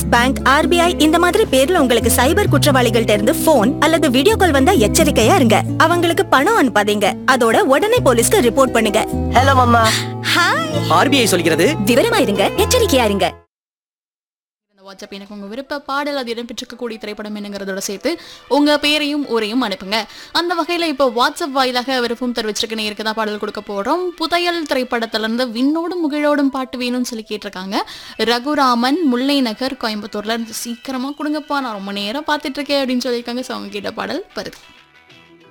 bank RBI இந்த மாதிரி பேர்ல உங்களுக்கு சைபர் குற்றவாளிகள்ட்ட இருந்து போன் அல்லது வீடியோ கால் வந்தா எச்சரிக்கையா இருங்க அவங்களுக்கு பணம் அனுப்பாதீங்க அதோட உடனே போலீஸ்க்கு ரிப்போர்ட் பண்ணுங்க ஹலோ மம்மா ஹாய் ஆர்பிஐ சொல்கிறது விவரமா இருங்க எச்சரிக்கையா இருங்க இந்த வாட்ஸ்அப் எனக்கு உங்கள் விருப்ப பாடல் அது இடம்பெற்றிருக்கக்கூடிய திரைப்படம் என்னங்கிறதோட சேர்த்து உங்கள் பேரையும் ஊரையும் அனுப்புங்க அந்த வகையில் இப்போ வாட்ஸ்அப் வாயிலாக விருப்பம் தெரிவிச்சிருக்க நேருக்கு தான் பாடல் கொடுக்க போகிறோம் புதையல் திரைப்படத்திலேருந்து விண்ணோடும் முகிழோடும் பாட்டு வேணும்னு சொல்லி கேட்டிருக்காங்க ரகுராமன் முல்லை நகர் கோயம்புத்தூர்ல இருந்து சீக்கிரமாக கொடுங்கப்பா நான் ரொம்ப நேரம் பார்த்துட்டு இருக்கேன் அப்படின்னு சொல்லியிருக்காங்க ஸோ அவங்க கேட்ட பாடல் வருது